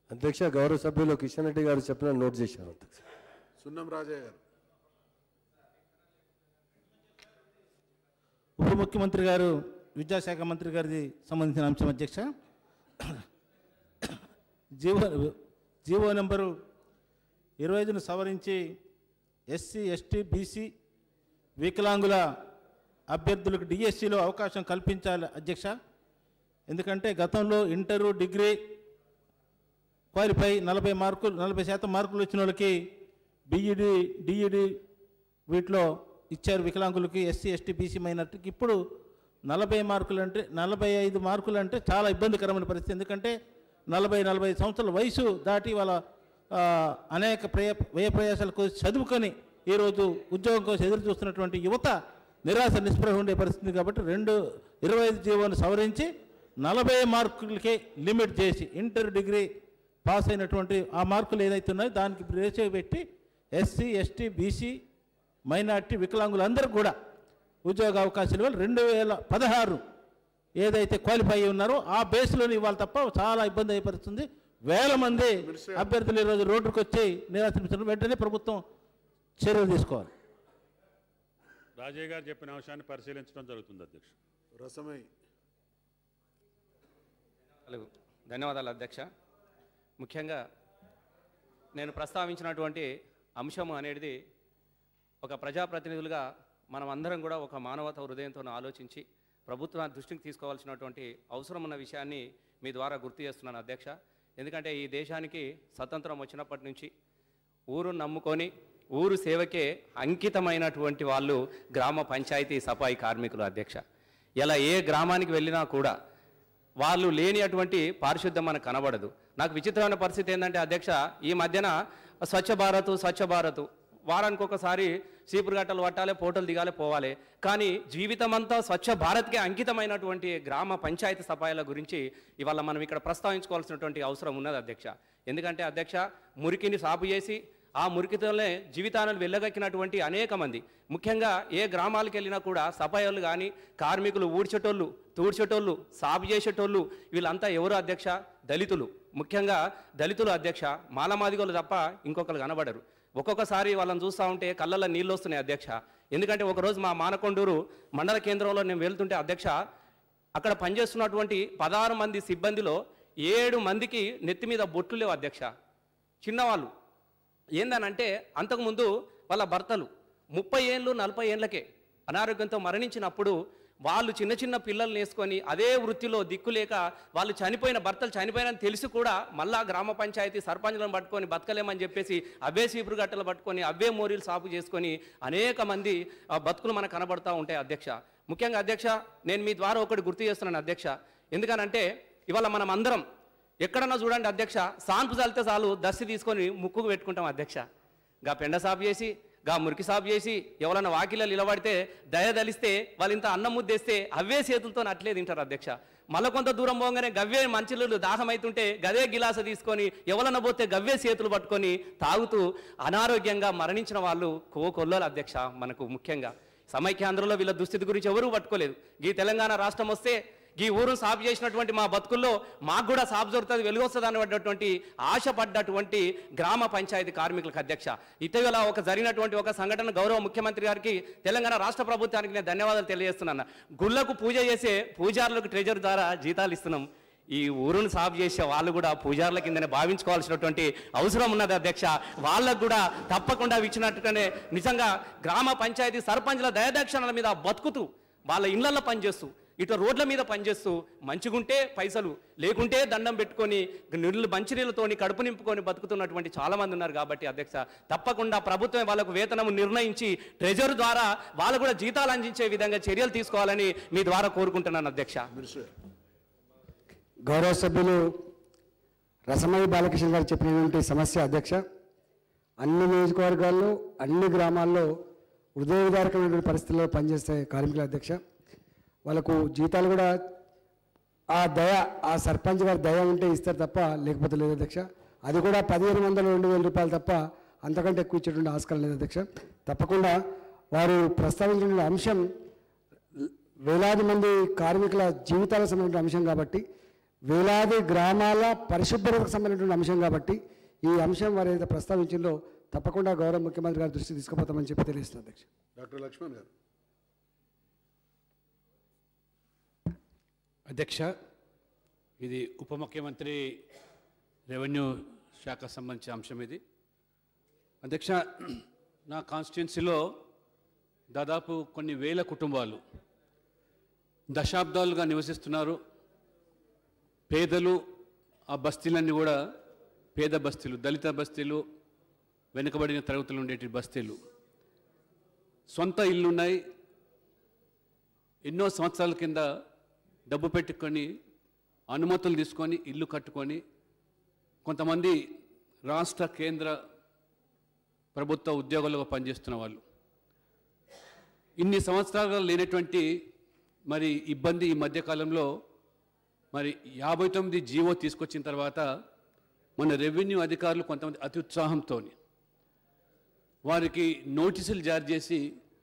అధ్యక్ష గౌరవ సభ్యులు కిషన్ రెడ్డి గారు చెప్పిన నోట్ చేశాను అధ్యక్ష సున్నం రాజయ్య గారు ఉప ముఖ్యమంత్రి గారు విద్యాశాఖ మంత్రి గారిది సంబంధించిన అంశం అధ్యక్ష జీవో జీవో నెంబరు ఇరవై ఐదును సవరించి ఎస్సీ ఎస్టీ బీసీ వికలాంగుల అభ్యర్థులకు డిఎస్సిలో అవకాశం కల్పించాలి అధ్యక్ష ఎందుకంటే గతంలో ఇంటరు డిగ్రీ క్వాలిఫై నలభై మార్కులు నలభై శాతం మార్కులు వచ్చిన వాళ్ళకి బీఈడి డిఈడి వీటిలో ఇచ్చారు వికలాంగులకి ఎస్సీ ఎస్టీ బీసీ మైనార్టీకి ఇప్పుడు నలభై మార్కులు అంటే నలభై ఐదు మార్కులు అంటే చాలా ఇబ్బందికరమైన పరిస్థితి ఎందుకంటే నలభై నలభై ఐదు సంవత్సరాల వయసు దాటి వాళ్ళ ఆ, అనేక ప్రయ వ్యయ ప్రయాసాలకు చదువుకొని ఈరోజు ఉద్యోగం కోసం ఎదురు చూస్తున్నటువంటి యువత నిరాశ నిస్పృహ ఉండే పరిస్థితి కాబట్టి రెండు ఇరవై ఐదు జీవోను సవరించి నలభై మార్కులకే లిమిట్ చేసి ఇంటర్ డిగ్రీ పాస్ అయినటువంటి ఆ మార్కులు ఏదైతే ఉన్నాయో దానికి రేషియో పెట్టి ఎస్సీ ఎస్టీ బీసీ మైనార్టీ వికలాంగులందరూ కూడా ఉద్యోగ అవకాశాలు ఇవ్వాలి రెండు వేల పదహారు ఏదైతే క్వాలిఫై అయి ఉన్నారో ఆ బేస్లోనే ఇవ్వాలి తప్ప చాలా ఇబ్బంది అయిపడుతుంది వేల మంది అభ్యర్థులు ఈరోజు రోడ్డుకు వచ్చి నిరాశించారు వెంటనే ప్రభుత్వం చర్యలు తీసుకోవాలి రాజయ్య గారు చెప్పిన అంశాన్ని పరిశీలించడం జరుగుతుంది అధ్యక్ష రసమై హలో ధన్యవాదాలు అధ్యక్ష ముఖ్యంగా నేను ప్రస్తావించినటువంటి అంశం అనేది ఒక ప్రజాప్రతినిధులుగా మనం అందరం కూడా ఒక మానవత హృదయంతో ఆలోచించి ప్రభుత్వ దృష్టికి తీసుకోవాల్సినటువంటి అవసరం ఉన్న విషయాన్ని మీ ద్వారా గుర్తు చేస్తున్నాను అధ్యక్ష ఎందుకంటే ఈ దేశానికి స్వతంత్రం వచ్చినప్పటి నుంచి ఊరు నమ్ముకొని ఊరు సేవకే అంకితమైనటువంటి వాళ్ళు గ్రామ పంచాయతీ సఫాయి కార్మికులు అధ్యక్ష ఇలా ఏ గ్రామానికి వెళ్ళినా కూడా వాళ్ళు లేని అటువంటి పారిశుద్ధ్యం మనకు కనబడదు నాకు విచిత్రమైన పరిస్థితి ఏంటంటే అధ్యక్ష ఈ మధ్యన స్వచ్ఛ భారత్ స్వచ్ఛ భారత్ వారానికి ఒకసారి చీపురు గట్టలు పట్టాలి ఫోటోలు దిగాలి పోవాలి కానీ జీవితం అంతా స్వచ్ఛ భారత్కే అంకితమైనటువంటి గ్రామ పంచాయతీ సఫాయిల గురించి ఇవాళ మనం ఇక్కడ ప్రస్తావించుకోవాల్సినటువంటి అవసరం ఉన్నది అధ్యక్ష ఎందుకంటే అధ్యక్ష మురికిని సాపు చేసి ఆ మురికితోనే జీవితాలను వెళ్ళగక్కినటువంటి అనేక మంది ముఖ్యంగా ఏ గ్రామాలకు వెళ్ళినా కూడా సఫాయిలు కానీ కార్మికులు ఊడ్చేటోళ్ళు తూడ్చేటోళ్ళు సాగు చేసేటోళ్ళు వీళ్ళంతా ఎవరు అధ్యక్ష దళితులు ముఖ్యంగా దళితులు అధ్యక్ష మాలమాదిగోలు తప్ప ఇంకొకరు కనబడరు ఒక్కొక్కసారి వాళ్ళని చూస్తూ ఉంటే కళ్ళల్లో నీళ్ళు వస్తున్నాయి అధ్యక్ష ఎందుకంటే ఒకరోజు మా మానకొండూరు మండల కేంద్రంలో నేను వెళ్తుంటే అధ్యక్ష అక్కడ పనిచేస్తున్నటువంటి పదహారు మంది సిబ్బందిలో ఏడు మందికి నెత్తి మీద బొట్లు లేవు అధ్యక్ష చిన్నవాళ్ళు ఏందనంటే అంతకుముందు వాళ్ళ భర్తలు ముప్పై ఏళ్ళు నలభై ఏళ్ళకే అనారోగ్యంతో మరణించినప్పుడు వాళ్ళు చిన్న చిన్న పిల్లల్ని వేసుకొని అదే వృత్తిలో దిక్కులేక వాళ్ళు చనిపోయిన భర్తలు చనిపోయినని తెలిసి కూడా మళ్ళా గ్రామ పంచాయతీ సర్పంచ్లను పట్టుకొని బతకలేమని చెప్పేసి అవే సీపురు గట్టలు పట్టుకొని అవే మోరీలు సాపు చేసుకొని అనేక మంది ఆ, బతుకులు మనకు కనబడతా ఉంటాయి అధ్యక్ష ముఖ్యంగా అధ్యక్ష నేను మీ ద్వారా ఒకటి గుర్తు చేస్తున్నాను అధ్యక్ష ఎందుకనంటే ఇవాళ మనం అందరం ఎక్కడన్నా చూడండి అధ్యక్ష సాన్పు చల్లితే చాలు దస్తి తీసుకొని ముక్కుకు పెట్టుకుంటాం అధ్యక్ష గా పెండ సాపు చేసి గా మురికి సాపు చేసి ఎవరన్నా వాకిలలో నిలబడితే దయ దలిస్తే వాళ్ళు ఇంత అన్నం ముద్దేస్తే అవే చేతులతో అట్లే తింటారు అధ్యక్ష మళ్ళీ కొంత దూరం పోగానే గవ్వే మంచిళ్ళు దాహం అవుతుంటే గదే గిలాస తీసుకొని ఎవరన్నా పోతే గవ్వే చేతులు పట్టుకొని తాగుతూ అనారోగ్యంగా మరణించిన వాళ్ళు కోకొల్లోలు అధ్యక్ష మనకు ముఖ్యంగా సమైక్యాంధ్రలో వీళ్ళ దుస్థితి గురించి ఎవరూ పట్టుకోలేదు ఈ తెలంగాణ రాష్ట్రం వస్తే ఈ ఊరును సాగు చేసినటువంటి మా బతుకుల్లో మాకు కూడా సాగు దొరుకుతుంది వెలుగొస్తుంది అన్నటువంటి ఆశపడ్డటువంటి గ్రామ పంచాయతీ కార్మికులకు అధ్యక్ష ఇటీవల ఒక జరిగినటువంటి ఒక సంఘటన గౌరవ ముఖ్యమంత్రి గారికి తెలంగాణ రాష్ట్ర ప్రభుత్వానికి నేను ధన్యవాదాలు తెలియజేస్తున్నాను గుళ్ళకు పూజ చేసే పూజారులకు ట్రెజర్ ద్వారా జీతాలు ఇస్తున్నాం ఈ ఊరును సాగు చేసే వాళ్ళు కూడా పూజారుల కిందనే భావించుకోవాల్సినటువంటి అవసరం ఉన్నది అధ్యక్ష వాళ్ళకు కూడా తప్పకుండా ఇచ్చినట్టుగానే నిజంగా గ్రామ పంచాయతీ సర్పంచ్ల దయదక్షిణల మీద బతుకుతూ వాళ్ళ ఇళ్లలో పనిచేస్తూ ఇటు రోడ్ల మీద పనిచేస్తూ మంచిగుంటే పైసలు లేకుంటే దండం పెట్టుకొని నీళ్ళు మంచినీళ్ళతోని కడుపు నింపుకొని బతుకుతున్నటువంటి చాలా మంది ఉన్నారు కాబట్టి అధ్యక్ష తప్పకుండా ప్రభుత్వం వాళ్ళకు వేతనం నిర్ణయించి ట్రెజర్ ద్వారా వాళ్ళు కూడా జీతాలు అందించే విధంగా చర్యలు తీసుకోవాలని మీ ద్వారా కోరుకుంటున్నాను అధ్యక్ష మినిస్టర్ గౌరవ సభ్యులు రసమయ్య బాలకృష్ణ గారు చెప్పినటువంటి సమస్య అధ్యక్ష అన్ని నియోజకవర్గాల్లో అన్ని గ్రామాల్లో హృదయవిదారకమైనటువంటి పరిస్థితుల్లో పనిచేసే కార్మికుల అధ్యక్ష వాళ్ళకు జీతాలు కూడా ఆ దయ ఆ సర్పంచ్ గారి దయ ఉంటే ఇస్తారు తప్ప లేకపోతే లేదు అధ్యక్ష అది కూడా పదిహేను వందల రెండు వేల రూపాయలు తప్ప అంతకంటే ఎక్కువ ఇచ్చేటువంటి ఆస్కారం లేదు అధ్యక్ష తప్పకుండా వారు ప్రస్తావించిన అంశం వేలాది మంది కార్మికుల జీవితాలకు సంబంధించిన అంశం కాబట్టి వేలాది గ్రామాల పరిశుభ్రతకు సంబంధించిన అంశం కాబట్టి ఈ అంశం వారు ఏదైతే ప్రస్తావించిందో తప్పకుండా గౌరవ ముఖ్యమంత్రి గారి దృష్టికి తీసుకుపోతామని చెప్పి తెలియస్తుంది అధ్యక్ష డాక్టర్ లక్ష్మణ్ గారు అధ్యక్ష ఇది ఉప ముఖ్యమంత్రి రెవెన్యూ శాఖ సంబంధించిన అంశం ఇది అధ్యక్ష నా కాన్స్టిట్యున్సీలో దాదాపు కొన్ని వేల కుటుంబాలు దశాబ్దాలుగా నివసిస్తున్నారు పేదలు ఆ బస్తీలన్నీ కూడా పేద బస్తీలు దళిత బస్తీలు వెనుకబడిన తరగతులు ఉండేటి బస్తీలు సొంత ఇల్లున్నాయి ఎన్నో సంవత్సరాల కింద డబ్బు పెట్టుకొని అనుమతులు తీసుకొని ఇల్లు కట్టుకొని కొంతమంది రాష్ట్ర కేంద్ర ప్రభుత్వ ఉద్యోగాలుగా పనిచేస్తున్న వాళ్ళు ఇన్ని సంవత్సరాలుగా లేనటువంటి మరి ఇబ్బంది ఈ మధ్యకాలంలో మరి యాభై తొమ్మిది జీవో తీసుకొచ్చిన తర్వాత మన రెవెన్యూ అధికారులు కొంతమంది అతి ఉత్సాహంతో వారికి నోటీసులు జారీ చేసి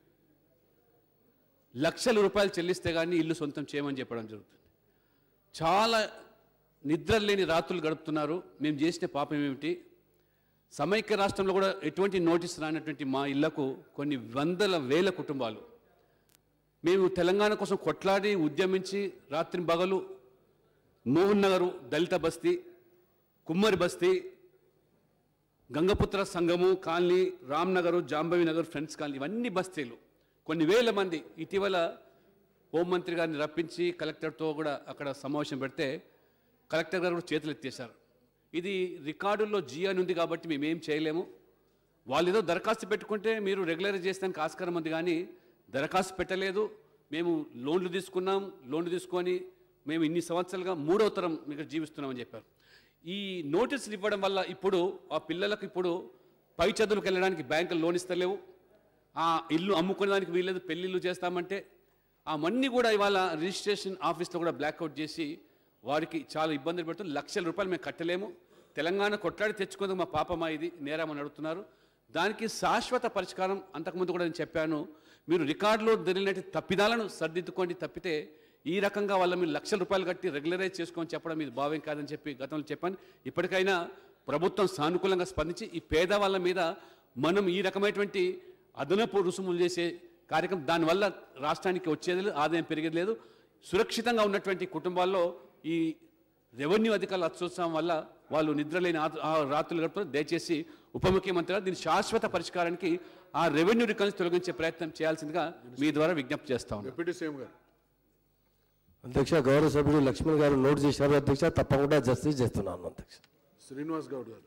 లక్షల రూపాయలు చెల్లిస్తే కానీ ఇల్లు సొంతం చేయమని చెప్పడం జరుగుతుంది చాలా నిద్ర లేని రాత్రులు గడుపుతున్నారు మేము చేసిన పాపం ఏమిటి సమైక్య రాష్ట్రంలో కూడా ఎటువంటి నోటీస్ రానటువంటి మా ఇళ్లకు కొన్ని వందల వేల కుటుంబాలు మేము తెలంగాణ కోసం కొట్లాడి ఉద్యమించి రాత్రి పగలు మోహన్ నగరు దళిత బస్తీ కుమ్మరి బస్తీ గంగపుత్ర సంఘము colony Ramnagar Jambavi Nagar friends colony ఇవన్నీ బస్తీలు కొన్ని వేల మంది ఇటీవల హోంమంత్రి గారిని రప్పించి కలెక్టర్తో కూడా అక్కడ సమావేశం పెడితే కలెక్టర్ గారు కూడా చేతులు ఎత్తేశారు ఇది రికార్డుల్లో జీ అని ఉంది కాబట్టి మేమేం చేయలేము వాళ్ళు ఏదో దరఖాస్తు పెట్టుకుంటే మీరు రెగ్యులరైజ్ చేస్తానికి ఆస్కారం ఉంది కానీ దరఖాస్తు పెట్టలేదు మేము లోన్లు తీసుకున్నాం లోన్లు తీసుకొని మేము ఇన్ని సంవత్సరాలుగా మూడవ తరం ఇక్కడ జీవిస్తున్నామని చెప్పారు ఈ నోటీసులు ఇవ్వడం వల్ల ఇప్పుడు ఆ పిల్లలకు ఇప్పుడు పై చదువులకు వెళ్ళడానికి బ్యాంకులు లోన్ ఇస్తలేవు ఆ ఇల్లు అమ్ముకునేదానికి వీలేదు పెళ్ళిళ్ళు చేస్తామంటే అవన్నీ కూడా ఇవాళ రిజిస్ట్రేషన్ ఆఫీస్లో కూడా బ్లాక్అవుట్ చేసి వారికి చాలా ఇబ్బందులు పెడుతూ లక్షల రూపాయలు మేము కట్టలేము తెలంగాణ కొట్లాడి తెచ్చుకుందుకు మా పాపమా ఇది నేరమని అడుగుతున్నారు దానికి శాశ్వత పరిష్కారం అంతకుముందు కూడా నేను చెప్పాను మీరు రికార్డులో జరిగినట్టు తప్పిదాలను సర్దిద్దుకోండి తప్పితే ఈ రకంగా వాళ్ళ మీరు లక్షల రూపాయలు కట్టి రెగ్యులరైజ్ చేసుకొని చెప్పడం ఇది భావ్యం కాదని చెప్పి గతంలో చెప్పాను ఇప్పటికైనా ప్రభుత్వం సానుకూలంగా స్పందించి ఈ పేదవాళ్ళ మీద మనం ఈ రకమైనటువంటి అదనపు రుసుములు చేసే కార్యక్రమం దానివల్ల రాష్ట్రానికి వచ్చేది లేదు ఆదాయం పెరిగేది లేదు సురక్షితంగా ఉన్నటువంటి కుటుంబాల్లో ఈ రెవెన్యూ అధికారుల అత్యుత్సాహం వల్ల వాళ్ళు నిద్రలేని ఆ- ఆ రాత్రులు గడుపుతారు దయచేసి ఉప ముఖ్యమంత్రి గారు దీని శాశ్వత పరిష్కారానికి ఆ రెవెన్యూ రికల్స్ తొలగించే ప్రయత్నం చేయాల్సిందిగా మీ ద్వారా విజ్ఞప్తి చేస్తా ఉన్నాను డిప్యూటీ సీఎం గారు అధ్యక్ష గౌరవ సభ్యుడు లక్ష్మణ్ గారు నోట్ చేశారు అధ్యక్ష తప్పకుండా జస్టిస్ చేస్తున్నాను అధ్యక్ష శ్రీనివాస్ గౌడ్ గారు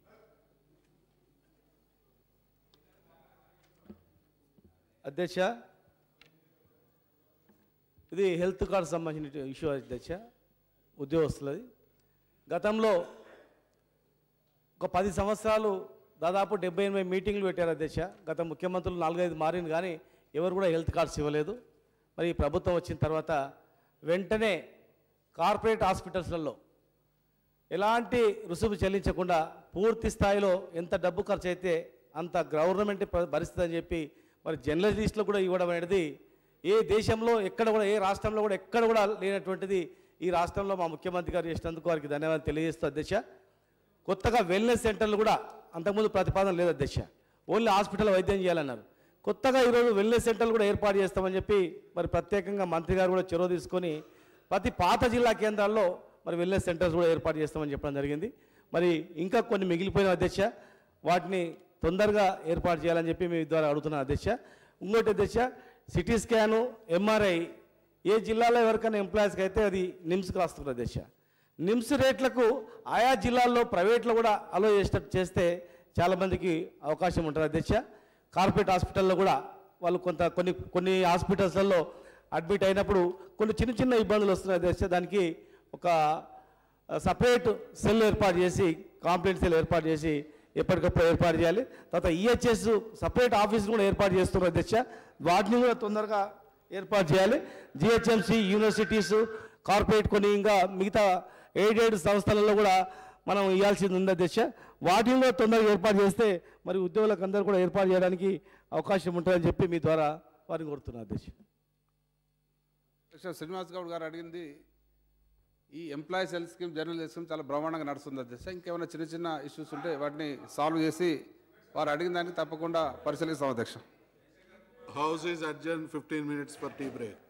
అధ్యక్ష ఇది హెల్త్ కార్డు సంబంధించిన ఇష్యూ అధ్యక్ష ఉద్యోగస్తులది గతంలో ఒక పది సంవత్సరాలు దాదాపు డెబ్బై ఎనభై మీటింగ్లు పెట్టారు అధ్యక్ష గత ముఖ్యమంత్రులు నాలుగైదు మారింది కానీ ఎవరు కూడా హెల్త్ కార్డ్స్ ఇవ్వలేదు మరి ఈ ప్రభుత్వం వచ్చిన తర్వాత వెంటనే కార్పొరేట్ హాస్పిటల్స్లలో ఎలాంటి రుసుము చెల్లించకుండా పూర్తి స్థాయిలో ఎంత డబ్బు ఖర్చు అయితే అంత గవర్నమెంట్ ప- భరిస్తుంది అని చెప్పి మరి జర్నలిస్టులు కూడా ఇవ్వడం అనేది ఏ దేశంలో ఎక్కడ కూడా ఏ రాష్ట్రంలో కూడా ఎక్కడ కూడా లేనటువంటిది ఈ రాష్ట్రంలో మా ముఖ్యమంత్రి గారు చేసినందుకు వారికి ధన్యవాదాలు తెలియజేస్తూ అధ్యక్ష కొత్తగా వెల్నెస్ సెంటర్లు కూడా అంతకుముందు ప్రతిపాదన లేదు అధ్యక్ష ఓన్లీ హాస్పిటల్ వైద్యం చేయాలన్నారు కొత్తగా ఈరోజు వెల్నెస్ సెంటర్లు కూడా ఏర్పాటు చేస్తామని చెప్పి మరి ప్రత్యేకంగా మంత్రి గారు కూడా చొరవ తీసుకొని ప్రతి పాత జిల్లా కేంద్రాల్లో మరి వెల్నెస్ సెంటర్స్ కూడా ఏర్పాటు చేస్తామని చెప్పడం జరిగింది మరి ఇంకా కొన్ని మిగిలిపోయిన అధ్యక్ష వాటిని తొందరగా ఏర్పాటు చేయాలని చెప్పి మీ ద్వారా అడుగుతున్నాను అధ్యక్ష ఇంకోటి అధ్యక్ష సిటీ స్కాను ఎంఆర్ఐ ఏ జిల్లాలో ఎవరికైనా ఎంప్లాయీస్కి అయితే అది నిమ్స్కి రాస్తుంది అధ్యక్ష నిమ్స్ రేట్లకు ఆయా జిల్లాల్లో ప్రైవేట్లో కూడా అలో చేసేటట్టు చేస్తే చాలామందికి అవకాశం ఉంటుంది అధ్యక్ష కార్పొరేట్ హాస్పిటల్లో కూడా వాళ్ళు కొంత కొన్ని కొన్ని హాస్పిటల్స్లలో అడ్మిట్ అయినప్పుడు కొన్ని చిన్న చిన్న ఇబ్బందులు వస్తున్నాయి అధ్యక్ష దానికి ఒక సపరేట్ సెల్ ఏర్పాటు చేసి కాంప్లైంట్ సెల్ ఏర్పాటు చేసి ఎప్పటికప్పుడు ఏర్పాటు చేయాలి తర్వాత ఈహెచ్ఎస్ సపరేట్ ఆఫీస్ కూడా ఏర్పాటు చేస్తున్నారు అధ్యక్ష వాటిని కూడా తొందరగా ఏర్పాటు చేయాలి జిహెచ్ఎంసి యూనివర్సిటీస్ కార్పొరేట్ కొన్ని ఇంకా మిగతా ఎయిడెడ్ సంస్థలలో కూడా మనం ఇవ్వాల్సింది ఉంది అధ్యక్ష వాటిని కూడా తొందరగా ఏర్పాటు చేస్తే మరి ఉద్యోగులకు అందరూ కూడా ఏర్పాటు చేయడానికి అవకాశం ఉంటుందని చెప్పి మీ ద్వారా వారిని కోరుతున్నాను అధ్యక్ష అధ్యక్ష శ్రీనివాస్ గౌడ్ గారు అడిగింది ఈ employees health scheme general health scheme చాలా బ్రహ్మాండంగా నడుస్తుంది అధ్యక్ష ఇంకేమైనా చిన్న చిన్న ఇష్యూస్ ఉంటే వాటిని సాల్వ్ చేసి వారు అడిగిన దానికి తప్పకుండా పరిశీలిస్తాం అధ్యక్ష House is adjourned 15 minutes for tea break.